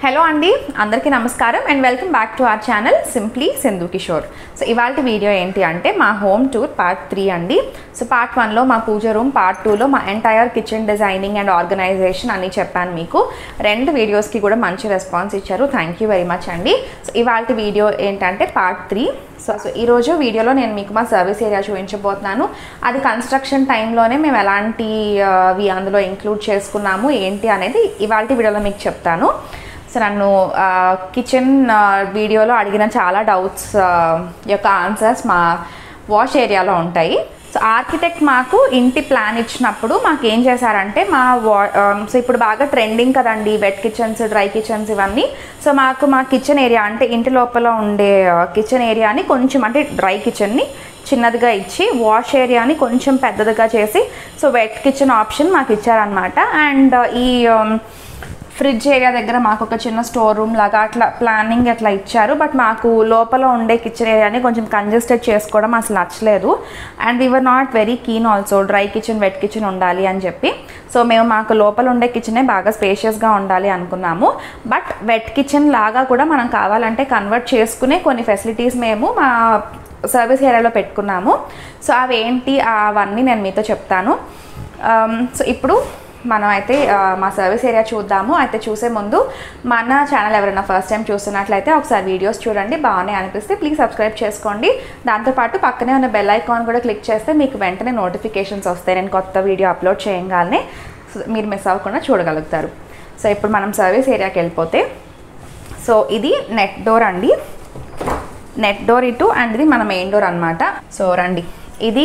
hello అండి అందరికీ నమస్కారం and welcome back to our channel simply Sindhu Kishore so ఇవాళ వీడియో ఏంటి అంటే మా హోమ్ టూర్ పార్ట్ త్రీ అండి సో పార్ట్ వన్లో మా పూజ రూమ్ పార్ట్ టూలో మా entire kitchen designing and organization అని చెప్పాను మీకు రెండు వీడియోస్కి కూడా మంచి రెస్పాన్స్ ఇచ్చారు థ్యాంక్ యూ వెరీ మచ్ అండి సో ఇవాళ వీడియో ఏంటంటే పార్ట్ త్రీ సో సో ఈరోజు వీడియోలో నేను మీకు మా సర్వీస్ ఏరియా చూపించబోతున్నాను అది కన్స్ట్రక్షన్ టైంలోనే మేము ఎలాంటి ఆ, వి అందులో ఇంక్లూడ్ చేసుకున్నాము ఏంటి అనేది ఇవాళ వీడియోలో మీకు చెప్తాను సో నన్ను కిచెన్ వీడియోలో అడిగిన చాలా డౌట్స్ యొక్క ఆన్సర్స్ మా వాష్ ఏరియాలో ఉంటాయి సో ఆర్కిటెక్ట్ మాకు ఇంటి ప్లాన్ ఇచ్చినప్పుడు మాకు ఏం చేశారంటే మా వా సో ఇప్పుడు బాగా ట్రెండింగ్ కదండి వెట్ కిచెన్స్ డ్రై కిచెన్స్ ఇవన్నీ సో మాకు మా కిచెన్ ఏరియా అంటే ఇంటి లోపల ఉండే కిచెన్ ఏరియాని కొంచెం అంటే డ్రై కిచెన్ని చిన్నదిగా ఇచ్చి వాష్ ఏరియాని కొంచెం పెద్దదిగా చేసి సో వెట్ కిచెన్ ఆప్షన్ మాకు ఇచ్చారనమాట అండ్ ఈ um, ఫ్రిడ్జ్ ఏరియా దగ్గర మాకు ఒక చిన్న స్టోర్ రూమ్ లాగా అట్లా ప్లానింగ్ అట్లా ఇచ్చారు బట్ మాకు లోపల ఉండే కిచెన్ ఏరియాని కొంచెం కంజెస్టెడ్ చేసుకోవడం అసలు నచ్చలేదు and we are not very keen also dry kitchen wet kitchen ఉండాలి అని చెప్పి సో మేము మాకు లోపల ఉండే కిచెనే బాగా స్పేషియస్గా ఉండాలి అనుకున్నాము బట్ వెట్ కిచెన్ లాగా కూడా మనం కావాలంటే కన్వర్ట్ చేసుకునే కొన్ని ఫెసిలిటీస్ మేము మా సర్వీస్ ఏరియాలో పెట్టుకున్నాము సో అవి ఏంటి అవన్నీ నేను మీతో చెప్తాను సో ఇప్పుడు మనం అయితే ఆ, మా సర్వీస్ ఏరియా చూద్దాము అయితే చూసే ముందు మన ఛానల్ ఎవరైనా ఫస్ట్ టైం చూస్తున్నట్లయితే ఒకసారి వీడియోస్ చూడండి బాగానే అనిపిస్తే ప్లీజ్ సబ్స్క్రైబ్ చేసుకోండి దాంతోపాటు పక్కనే ఉన్న బెల్ ఐకాన్ కూడా క్లిక్ చేస్తే మీకు వెంటనే నోటిఫికేషన్స్ వస్తాయి నేను కొత్త వీడియో అప్లోడ్ చేయగానే సో మీరు మిస్ అవ్వకుండా చూడగలుగుతారు సో ఇప్పుడు మనం సర్వీస్ ఏరియాకి వెళ్ళిపోతే సో ఇది నెట్ డోర్ అండి నెట్ డోర్ ఇటు అండ్ ఇది మన మెయిన్ డోర్ అనమాట సో రండి ఇది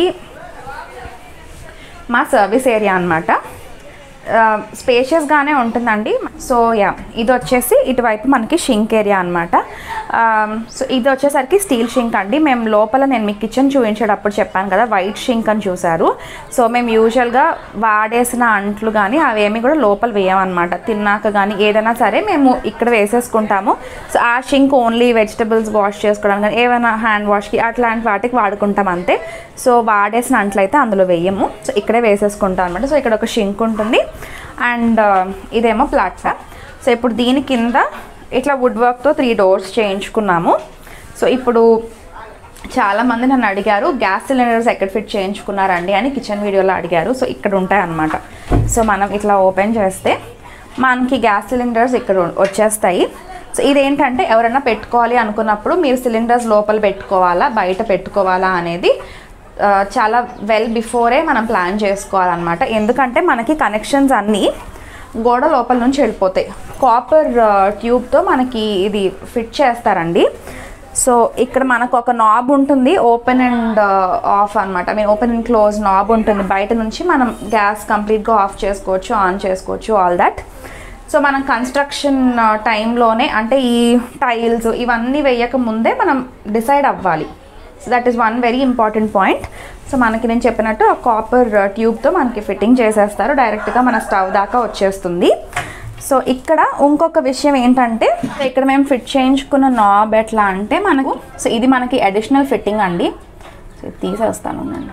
మా సర్వీస్ ఏరియా అనమాట స్పేషియస్గానే ఉంటుందండి సో యా ఇది వచ్చేసి ఇటువైపు మనకి షింక్ ఏరియా అనమాట సో ఇది వచ్చేసరికి స్టీల్ షింక్ అండి మేము లోపల నేను మీకు కిచెన్ చూపించేటప్పుడు చెప్పాను కదా వైట్ షింక్ అని చూసారు సో మేము యూజువల్గా వాడేసిన అంట్లు కానీ అవేమి కూడా లోపల వేయమన్నమాట తిన్నాక కానీ ఏదైనా సరే మేము ఇక్కడ వేసేసుకుంటాము సో ఆ షింక్ ఓన్లీ వెజిటబుల్స్ వాష్ చేసుకోవడానికి కానీ ఏమైనా హ్యాండ్ వాష్కి అట్లాంటి వాటికి వాడుకుంటాం అంతే సో వాడేసిన అంట్లు అయితే అందులో వేయము సో ఇక్కడే వేసేసుకుంటాం అనమాట సో ఇక్కడ ఒక షింక్ ఉంటుంది అండ్ ఇదేమో ప్లాట్ఫామ్ సో ఇప్పుడు దీని కింద ఇట్లా వుడ్ వర్క్తో త్రీ డోర్స్ చేయించుకున్నాము సో ఇప్పుడు చాలామంది నన్ను అడిగారు గ్యాస్ సిలిండర్స్ ఎక్కడ ఫిట్ చేయించుకున్నారండి అని కిచెన్ వీడియోలో అడిగారు సో ఇక్కడ ఉంటాయి అన్నమాట సో మనం ఇట్లా ఓపెన్ చేస్తే మనకి గ్యాస్ సిలిండర్స్ ఇక్కడ వచ్చేస్తాయి సో ఇదేంటంటే ఎవరైనా పెట్టుకోవాలి అనుకున్నప్పుడు మీరు సిలిండర్స్ లోపల పెట్టుకోవాలా బయట పెట్టుకోవాలా అనేది ఆ, చాలా వెల్ బిఫోరే మనం ప్లాన్ చేసుకోవాలన్నమాట ఎందుకంటే మనకి కనెక్షన్స్ అన్నీ గోడ లోపల నుంచి వెళ్ళిపోతాయి కాపర్ ట్యూబ్తో మనకి ఇది ఫిట్ చేస్తారండి సో ఇక్కడ మనకు ఒక నాబ్ ఉంటుంది ఓపెన్ అండ్ ఆఫ్ అనమాట I mean open and close knob ఉంటుంది బయట నుంచి మనం గ్యాస్ కంప్లీట్గా ఆఫ్ చేసుకోవచ్చు ఆన్ చేసుకోవచ్చు ఆల్ దట్ సో మనం కన్స్ట్రక్షన్ టైంలోనే అంటే ఈ టైల్స్ ఇవన్నీ వేయక ముందే మనం డిసైడ్ అవ్వాలి so that is one very important point so మనకి నేను చెప్పినట్టు ఆ కాపర్ ట్యూబ్తో మనకి ఫిట్టింగ్ చేసేస్తారు డైరెక్ట్గా మన స్టవ్ దాకా వచ్చేస్తుంది సో ఇక్కడ ఇంకొక విషయం ఏంటంటే ఇక్కడ మేము ఫిట్ చేయించుకున్న నాబ్ ఎట్లా అంటే మనకు సో ఇది మనకి అడిషనల్ ఫిట్టింగ్ అండి సో ఇది తీసేస్తాను నేను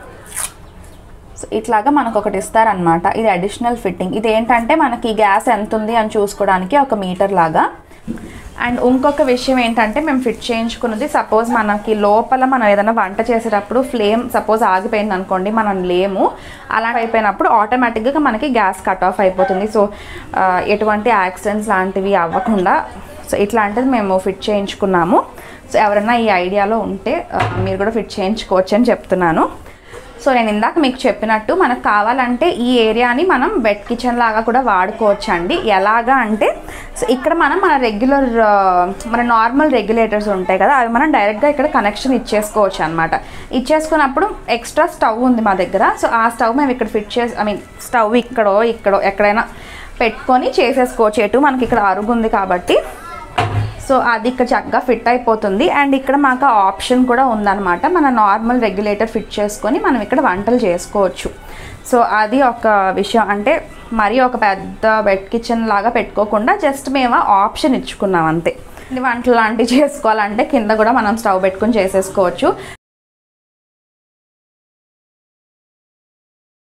సో ఇట్లాగా మనకు ఒకటి ఇస్తారనమాట ఇది అడిషనల్ ఫిట్టింగ్ ఇది ఏంటంటే మనకి గ్యాస్ ఎంత ఉంది అని చూసుకోవడానికి ఒక మీటర్ లాగా అండ్ ఇంకొక విషయం ఏంటంటే మేము ఫిట్ చేయించుకున్నది సపోజ్ మనకి లోపల మనం ఏదైనా వంట చేసేటప్పుడు ఫ్లేమ్ సపోజ్ ఆగిపోయింది అనుకోండి మనం లేము అలా అయిపోయినప్పుడు ఆటోమేటిక్గా మనకి గ్యాస్ కట్ ఆఫ్ అయిపోతుంది సో ఆ, ఎటువంటి యాక్సిడెంట్స్ లాంటివి అవ్వకుండా సో ఇట్లాంటిది మేము ఫిట్ చేయించుకున్నాము సో ఎవరైనా ఈ ఐడియాలో ఉంటే ఆ, మీరు కూడా ఫిట్ చేయించుకోవచ్చు అని చెప్తున్నాను సో నేను ఇందాక మీకు చెప్పినట్టు మనకు కావాలంటే ఈ ఏరియాని మనం వెట్ కిచెన్ లాగా కూడా వాడుకోవచ్చు అండి ఎలాగా అంటే సో ఇక్కడ మనం మన రెగ్యులర్ మన నార్మల్ రెగ్యులేటర్స్ ఉంటాయి కదా అవి మనం డైరెక్ట్గా ఇక్కడ కనెక్షన్ ఇచ్చేసుకోవచ్చు అనమాట ఇచ్చేసుకున్నప్పుడు ఎక్స్ట్రా స్టవ్ ఉంది మా దగ్గర సో ఆ స్టవ్ మేము ఇక్కడ ఫిట్ చేసి ఐ మీన్ స్టవ్ ఇక్కడో ఇక్కడో ఎక్కడైనా పెట్టుకొని చేసేసుకోవచ్చు ఎటు మనకి ఇక్కడ అరుగు ఉంది కాబట్టి సో అది ఇక్కడ చక్కగా ఫిట్ అయిపోతుంది అండ్ ఇక్కడ మాకు ఆ ఆప్షన్ కూడా ఉందన్నమాట మన నార్మల్ రెగ్యులేటర్ ఫిట్ చేసుకొని మనం ఇక్కడ వంటలు చేసుకోవచ్చు సో అది ఒక విషయం అంటే మరీ ఒక పెద్ద వెట్ కిచెన్ లాగా పెట్టుకోకుండా జస్ట్ మేము ఆ ఆప్షన్ ఇచ్చుకున్నాం అంతే ఇది వంటలు లాంటివి చేసుకోవాలంటే కింద కూడా మనం స్టవ్ పెట్టుకొని చేసేసుకోవచ్చు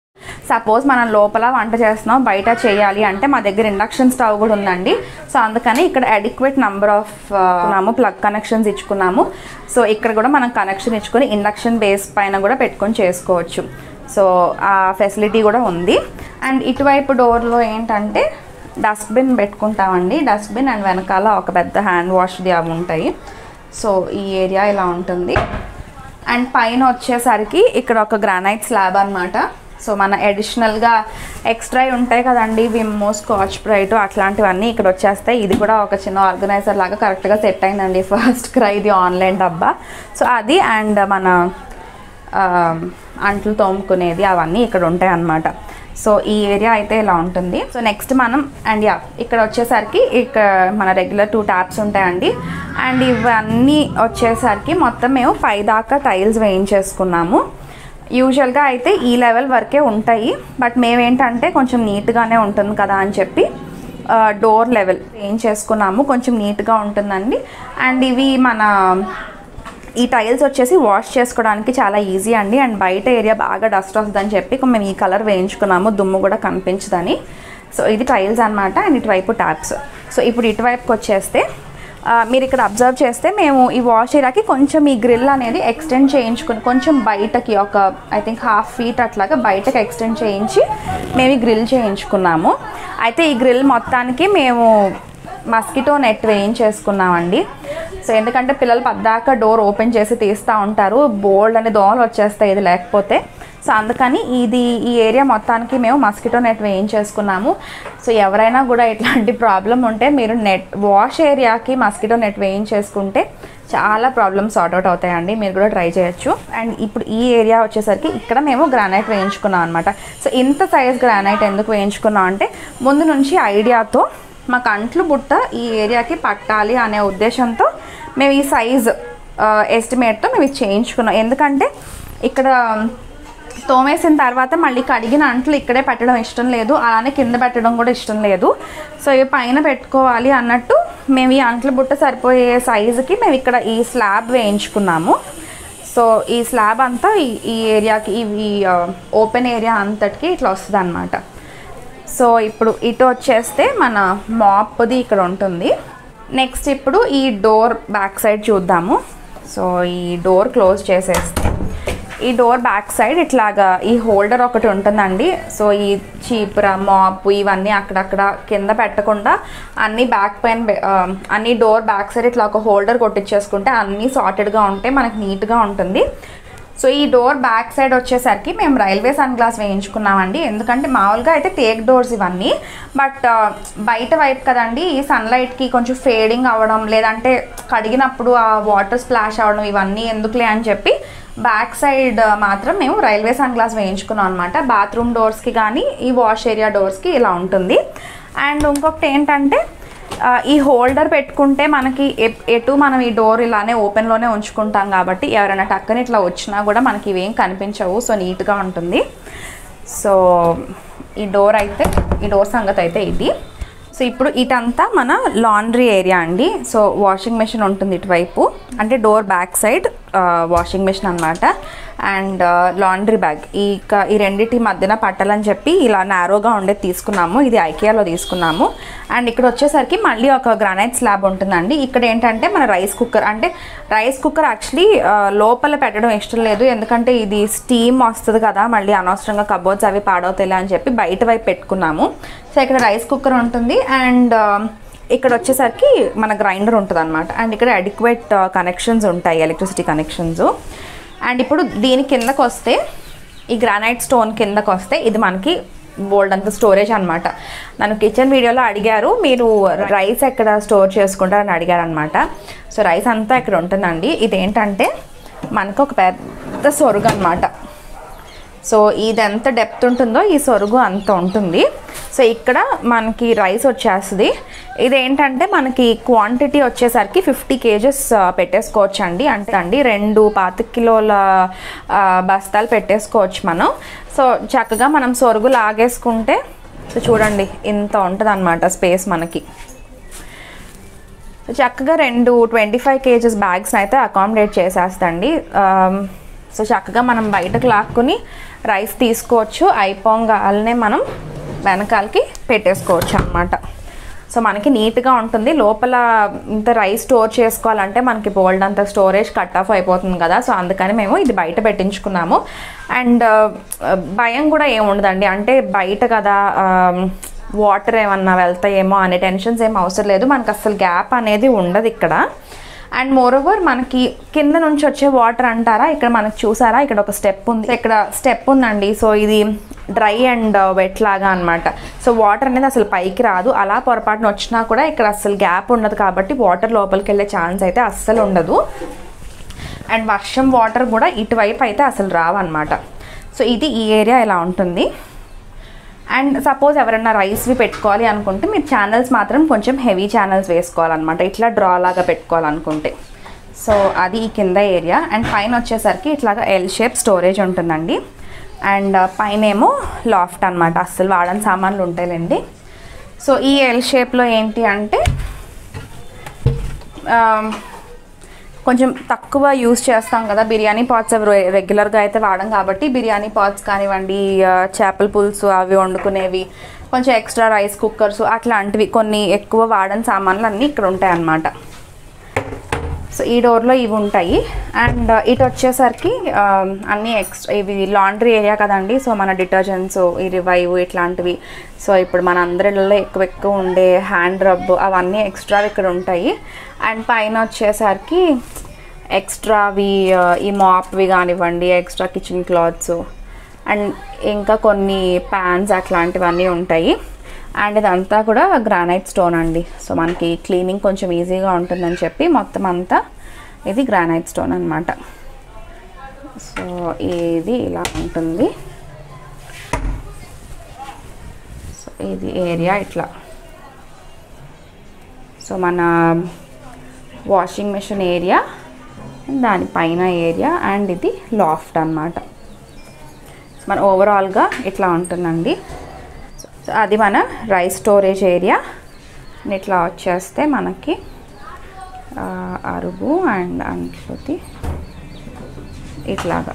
సపోజ్ మనం లోపల వంట చేస్తున్నాం బయట చేయాలి అంటే మా దగ్గర ఇండక్షన్ స్టవ్ కూడా ఉందండి సో అందుకని ఇక్కడ అడిక్వేట్ నెంబర్ ఆఫ్ నాము ప్లగ్ కనెక్షన్స్ ఇచ్చుకున్నాము సో ఇక్కడ కూడా మనం కనెక్షన్ ఇచ్చుకొని ఇండక్షన్ బేస్ పైన కూడా పెట్టుకొని చేసుకోవచ్చు సో ఆ ఫెసిలిటీ కూడా ఉంది అండ్ ఇటువైపు డోర్లో ఏంటంటే డస్ట్బిన్ పెట్టుకుంటామండి డస్ట్బిన్ అండ్ వెనకాల ఒక పెద్ద హ్యాండ్ వాష్ది అవి ఉంటాయి సో ఈ ఏరియా ఇలా ఉంటుంది అండ్ పైన వచ్చేసరికి ఇక్కడ ఒక గ్రానైట్ స్లాబ్ అనమాట సో మన అడిషనల్గా ఎక్స్ట్రా ఉంటాయి కదండి విమ్మో స్కాచ్ బ్రైట్ అట్లాంటివన్నీ ఇక్కడ వచ్చేస్తాయి ఇది కూడా ఒక చిన్న ఆర్గనైజర్ లాగా కరెక్ట్గా సెట్ అయిందండి ఫస్ట్ క్రై ఇది ఆన్లైన్ డబ్బా సో అది అండ్ మన ఆ, అంట్లు తోముకునేది అవన్నీ ఇక్కడ ఉంటాయి అన్నమాట సో ఈ ఏరియా అయితే ఇలా ఉంటుంది సో నెక్స్ట్ మనం అండ్ యా ఇక్కడ వచ్చేసరికి ఇక్కడ మన రెగ్యులర్ టూ ట్యాప్స్ ఉంటాయండి అండ్ ఇవన్నీ వచ్చేసరికి మొత్తం మేము పై దాకా టైల్స్ వేయించేసుకున్నాము యూజువల్గా అయితే ఈ లెవెల్ వరకే ఉంటాయి బట్ మేమేంటంటే కొంచెం నీట్గానే ఉంటుంది కదా అని చెప్పి డోర్ లెవెల్ ఏం చేసుకున్నాము కొంచెం నీట్గా ఉంటుందండి అండ్ ఇవి మన ఈ టైల్స్ వచ్చేసి వాష్ చేసుకోవడానికి చాలా ఈజీ అండి అండ్ బయట ఏరియా బాగా డస్ట్ వస్తుందని చెప్పి మేము ఈ కలర్ వేయించుకున్నాము దుమ్ము కూడా కనిపించదని సో ఇది టైల్స్ అనమాట అండ్ ఇటువైపు ట్యాప్స్ సో ఇప్పుడు ఇటువైపుకి వచ్చేస్తే ఆ, మీరు ఇక్కడ అబ్జర్వ్ చేస్తే మేము ఈ వాష్ ఏరియాకి కొంచెం ఈ గ్రిల్ అనేది ఎక్స్టెండ్ చేయించుకుని కొంచెం బయటకి ఒక ఐ థింక్ హాఫ్ ఫీట్ అట్లాగా బయటకి ఎక్స్టెండ్ చేయించి మేము ఈ గ్రిల్ చేయించుకున్నాము అయితే ఈ గ్రిల్ మొత్తానికి మేము మస్కిటో నెట్ వేయించేసుకున్నామండి సో ఎందుకంటే పిల్లలు పద్దాక డోర్ ఓపెన్ చేసి తీస్తూ ఉంటారు బోల్డ్ అనే దోమలు వచ్చేస్తాయి ఇది లేకపోతే సో అందుకని ఇది ఈ ఏరియా మొత్తానికి మేము మస్కిటో నెట్ వేయించేసుకున్నాము సో ఎవరైనా కూడా ఇట్లాంటి ప్రాబ్లం ఉంటే మీరు నెట్ వాష్ ఏరియాకి మస్కిటో నెట్ వేయించేసుకుంటే చాలా ప్రాబ్లమ్స్ సార్ట్అవుట్ అవుతాయండి మీరు కూడా ట్రై చేయొచ్చు అండ్ ఇప్పుడు ఈ ఏరియా వచ్చేసరికి ఇక్కడ మేము గ్రానైట్ వేయించుకున్నాం అనమాట సో ఇంత సైజ్ గ్రానైట్ ఎందుకు వేయించుకున్నాం అంటే ముందు నుంచి ఐడియాతో మాకు అంట్లు బుట్ట ఈ ఏరియాకి పట్టాలి అనే ఉద్దేశంతో మేము ఈ సైజ్ ఎస్టిమేట్తో మేము ఇది చేయించుకున్నాం ఎందుకంటే ఇక్కడ తోమేసిన తర్వాత మళ్ళీ కడిగిన అంట్లు ఇక్కడే పెట్టడం ఇష్టం లేదు అలానే కింద పెట్టడం కూడా ఇష్టం లేదు సో ఇవి పైన పెట్టుకోవాలి అన్నట్టు మేము ఈ అంట్లు బుట్ట సరిపోయే సైజుకి మేము ఇక్కడ ఈ స్లాబ్ వేయించుకున్నాము సో ఈ స్లాబ్ అంతా ఈ ఈ ఏరియాకి ఈ ఓపెన్ ఏరియా అంతటికి ఇట్లా వస్తుంది అనమాట సో ఇప్పుడు ఇటు వచ్చేస్తే మన మాప్ది ఇక్కడ ఉంటుంది నెక్స్ట్ ఇప్పుడు ఈ డోర్ బ్యాక్ సైడ్ చూద్దాము సో ఈ డోర్ క్లోజ్ చేసేస్తే ఈ డోర్ బ్యాక్ సైడ్ ఇట్లాగా ఈ హోల్డర్ ఒకటి ఉంటుందండి సో ఈ చీపుర మాప్ ఇవన్నీ అక్కడక్కడ కింద పెట్టకుండా అన్ని బ్యాక్ పైన పె- ఆ, అన్ని డోర్ బ్యాక్ సైడ్ ఇట్లా ఒక హోల్డర్ కొట్టించేసుకుంటే అన్నీ సార్టెడ్గా ఉంటే మనకి నీట్గా ఉంటుంది సో ఈ డోర్ బ్యాక్ సైడ్ వచ్చేసరికి మేము రైల్వే సన్ గ్లాస్ వేయించుకున్నామండి ఎందుకంటే మామూలుగా అయితే టేక్ డోర్స్ ఇవన్నీ బట్ బయట వైపు కదండి ఈ సన్లైట్కి కొంచెం ఫేడింగ్ అవ్వడం లేదంటే కడిగినప్పుడు ఆ వాటర్ స్ప్లాష్ అవ్వడం ఇవన్నీ ఎందుకులే అని చెప్పి బ్యాక్ సైడ్ మాత్రం మేము రైల్వే సన్ గ్లాస్ వేయించుకున్నాం అనమాట బాత్రూమ్ డోర్స్కి కానీ ఈ వాష్ ఏరియా డోర్స్కి ఇలా ఉంటుంది అండ్ ఇంకొకటి ఏంటంటే ఆ, ఈ హోల్డర్ పెట్టుకుంటే మనకి ఎప్- ఎటు మనం ఈ డోర్ ఇలానే ఓపెన్లోనే ఉంచుకుంటాం కాబట్టి ఎవరైనా టక్కని ఇట్లా వచ్చినా కూడా మనకి ఇవేం కనిపించవు సో నీట్గా ఉంటుంది సో ఈ డోర్ అయితే ఈ డోర్ సంగతి అయితే ఇది సో ఇప్పుడు ఇటంతా మన లాండ్రీ ఏరియా అండి సో వాషింగ్ మెషిన్ ఉంటుంది ఇటువైపు అంటే door back side washing machine అనమాట అండ్ లాండ్రీ బ్యాగ్ ఈ క- ఈ రెండింటి మధ్యన పట్టాలని చెప్పి ఇలా నారోగా ఉండేది తీసుకున్నాము ఇది ఐకియాలో తీసుకున్నాము అండ్ ఇక్కడ వచ్చేసరికి మళ్ళీ ఒక గ్రానైట్ స్లాబ్ ఉంటుందండి ఇక్కడ ఏంటంటే మన రైస్ కుక్కర్ అంటే రైస్ కుక్కర్ యాక్చువల్లీ లోపల పెట్టడం ఇష్టం లేదు ఎందుకంటే ఇది స్టీమ్ వస్తుంది కదా మళ్ళీ అనవసరంగా కబోర్డ్స్ అవి పాడవుతాయి అని చెప్పి బయట వైపు పెట్టుకున్నాము సో ఇక్కడ రైస్ కుక్కర్ ఉంటుంది అండ్ ఇక్కడ వచ్చేసరికి మన గ్రైండర్ ఉంటుంది అనమాట అండ్ ఇక్కడ అడిక్వేట్ కనెక్షన్స్ ఉంటాయి ఎలక్ట్రిసిటీ కనెక్షన్స్ అండ్ ఇప్పుడు దీని కిందకు వస్తే ఈ గ్రానైట్ స్టోన్ కిందకు వస్తే ఇది మనకి బోల్డ్ అంత స్టోరేజ్ అనమాట నన్ను కిచెన్ వీడియోలో అడిగారు మీరు రైస్ ఎక్కడ స్టోర్ చేసుకుంటారని అడిగారు అనమాట సో రైస్ అంతా ఇక్కడ ఉంటుందండి ఇదేంటంటే మనకు ఒక పెద్ద సొరుగు అనమాట సో ఇది ఎంత డెప్త్ ఉంటుందో ఈ సొరుగు అంత ఉంటుంది సో ఇక్కడ మనకి రైస్ వచ్చేస్తుంది ఇదేంటంటే మనకి క్వాంటిటీ వచ్చేసరికి ఫిఫ్టీ కేజెస్ పెట్టేసుకోవచ్చు అండి అంటే అండి రెండు పాతిక కిలోల ఆ, బస్తాలు పెట్టేసుకోవచ్చు మనం సో చక్కగా మనం సొరుగు లాగేసుకుంటే సో చూడండి ఇంత ఉంటుంది అనమాట స్పేస్ మనకి చక్కగా రెండు ట్వంటీ ఫైవ్ కేజెస్ బ్యాగ్స్ అయితే అకామిడేట్ చేసేస్తండి ఆమ్, సో చక్కగా మనం బయటకు లాక్కుని రైస్ తీసుకోవచ్చు అయిపోగానే మనం వెనకాలకి పెట్టేసుకోవచ్చు అన్నమాట సో మనకి నీట్గా ఉంటుంది లోపల ఇంత రైస్ స్టోర్ చేసుకోవాలంటే మనకి బోల్డ్ అంత స్టోరేజ్ కట్ ఆఫ్ అయిపోతుంది కదా సో అందుకని మేము ఇది బయట పెట్టించుకున్నాము అండ్ భయం కూడా ఏమి ఉండదండి అంటే బయట కదా వాటర్ ఏమన్నా వెళ్తాయేమో అనే టెన్షన్స్ ఏం అవసరం లేదు మనకు అసలు గ్యాప్ అనేది ఉండదు ఇక్కడ అండ్ మోర్ ఓవర్ మనకి కింద నుంచి వచ్చే వాటర్ అంటారా ఇక్కడ మనకు చూసారా ఇక్కడ ఒక స్టెప్ ఉంది ఇక్కడ స్టెప్ ఉందండి సో ఇది డ్రై అండ్ వెట్ లాగా అనమాట సో వాటర్ అనేది అసలు పైకి రాదు అలా పొరపాటున వచ్చినా కూడా ఇక్కడ అసలు గ్యాప్ ఉండదు కాబట్టి వాటర్ లోపలికి వెళ్ళే ఛాన్స్ అయితే అస్సలు ఉండదు అండ్ వర్షం వాటర్ కూడా ఇటువైపు అయితే అసలు రావన్నమాట సో ఇది ఈ ఏరియా ఇలా ఉంటుంది అండ్ సపోజ్ ఎవరైనా రైస్వి పెట్టుకోవాలి అనుకుంటే మీరు ఛానల్స్ మాత్రం కొంచెం హెవీ ఛానల్స్ వేసుకోవాలన్నమాట ఇట్లా డ్రా లాగా పెట్టుకోవాలనుకుంటే సో అది ఈ కింద ఏరియా అండ్ పైన వచ్చేసరికి ఇట్లాగా ఎల్ షేప్ స్టోరేజ్ ఉంటుందండి అండ్ పైన ఏమో లాఫ్ట్ అనమాట అస్సలు వాడని సామాన్లు ఉంటాయిలేండి సో ఈ ఎల్ షేప్లో ఏంటి అంటే ఆ, కొంచెం తక్కువ యూస్ చేస్తాం కదా బిర్యానీ పాట్స్ అవి రె- రెగ్యులర్గా అయితే వాడం కాబట్టి బిర్యానీ పాట్స్ కానివ్వండి ఆ, చేపల పులుసు అవి వండుకునేవి కొంచెం ఎక్స్ట్రా రైస్ కుక్కర్స్ అట్లాంటివి కొన్ని ఎక్కువ వాడని సామాన్లు అన్నీ ఇక్కడ ఉంటాయి అన్నమాట సో ఈ డోర్లో ఇవి ఉంటాయి అండ్ ఇటు వచ్చేసరికి ఆ, అన్నీ ఎక్స్ట్రా ఇవి లాండ్రీ ఏరియా కదండి సో మన డిటర్జెంట్స్ ఈ రివైవ్ ఇట్లాంటివి సో ఇప్పుడు మన అందరిలో ఎక్కువ ఎక్కువ ఉండే హ్యాండ్ రబ్ అవన్నీ ఎక్స్ట్రా ఇక్కడ ఉంటాయి అండ్ పైన వచ్చేసరికి ఎక్స్ట్రావి ఆ, ఈ మాప్వి కానివ్వండి ఎక్స్ట్రా కిచెన్ క్లాత్స్ అండ్ ఇంకా కొన్ని ప్యాన్స్ అట్లాంటివన్నీ ఉంటాయి అండ్ ఇదంతా కూడా గ్రానైట్ స్టోన్ అండి సో మనకి క్లీనింగ్ కొంచెం ఈజీగా ఉంటుందని చెప్పి మొత్తం అంతా ఇది గ్రానైట్ స్టోన్ అనమాట సో ఇది ఇలా ఉంటుంది సో ఇది ఏరియా ఇట్లా సో మన వాషింగ్ మెషిన్ ఏరియా దానిపైన ఏరియా అండ్ ఇది లాఫ్ట్ అన్నమాట మన ఓవరాల్గా ఇట్లా ఉంటుందండి సో అది మన రైస్ స్టోరేజ్ ఏరియా ఇట్లా వచ్చేస్తే మనకి ఆ, అరుగు అండ్ అంట్లోది ఇట్లాగా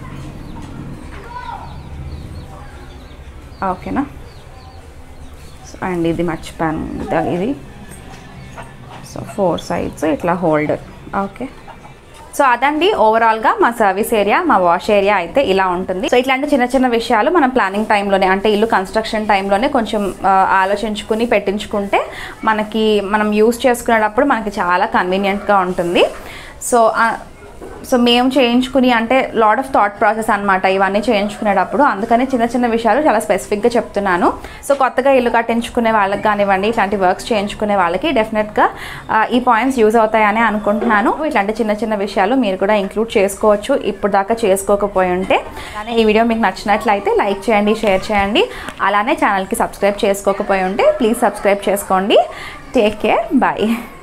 ఓకేనా సో అండ్ ఇది మర్చిపోయాను ఇది- ఇది సో ఫోర్ సైడ్స్ ఇట్లా హోల్డర్ ఓకే సో అదండి ఓవరాల్గా మా సర్వీస్ ఏరియా మా వాష్ ఏరియా అయితే ఇలా ఉంటుంది సో ఇట్లాంటి చిన్న చిన్న విషయాలు మనం ప్లానింగ్ టైంలోనే అంటే ఇల్లు కన్స్ట్రక్షన్ టైంలోనే కొంచెం ఆ, ఆలోచించుకుని పెట్టించుకుంటే మనకి మనం యూస్ చేసుకునేటప్పుడు మనకి చాలా కన్వీనియంట్గా ఉంటుంది సో ఆ, సో మేము చేయించుకుని అంటే లాడ్ ఆఫ్ థాట్ ప్రాసెస్ అనమాట ఇవన్నీ చేయించుకునేటప్పుడు అందుకని చిన్న చిన్న విషయాలు చాలా స్పెసిఫిక్గా చెప్తున్నాను సో కొత్తగా ఇల్లు కట్టించుకునే వాళ్ళకి కానివ్వండి ఇట్లాంటి వర్క్స్ చేయించుకునే వాళ్ళకి డెఫినెట్గా ఆ, ఈ పాయింట్స్ యూజ్ అవుతాయని అనుకుంటున్నాను ఇట్లాంటి చిన్న చిన్న విషయాలు మీరు కూడా ఇంక్లూడ్ చేసుకోవచ్చు ఇప్పుడు దాకా చేసుకోకపోయి ఉంటే అలానే ఈ వీడియో మీకు నచ్చినట్లయితే లైక్ చేయండి షేర్ చేయండి అలానే ఛానల్కి సబ్స్క్రైబ్ చేసుకోకపోయి ఉంటే ప్లీజ్ సబ్స్క్రైబ్ చేసుకోండి టేక్ కేర్ బాయ్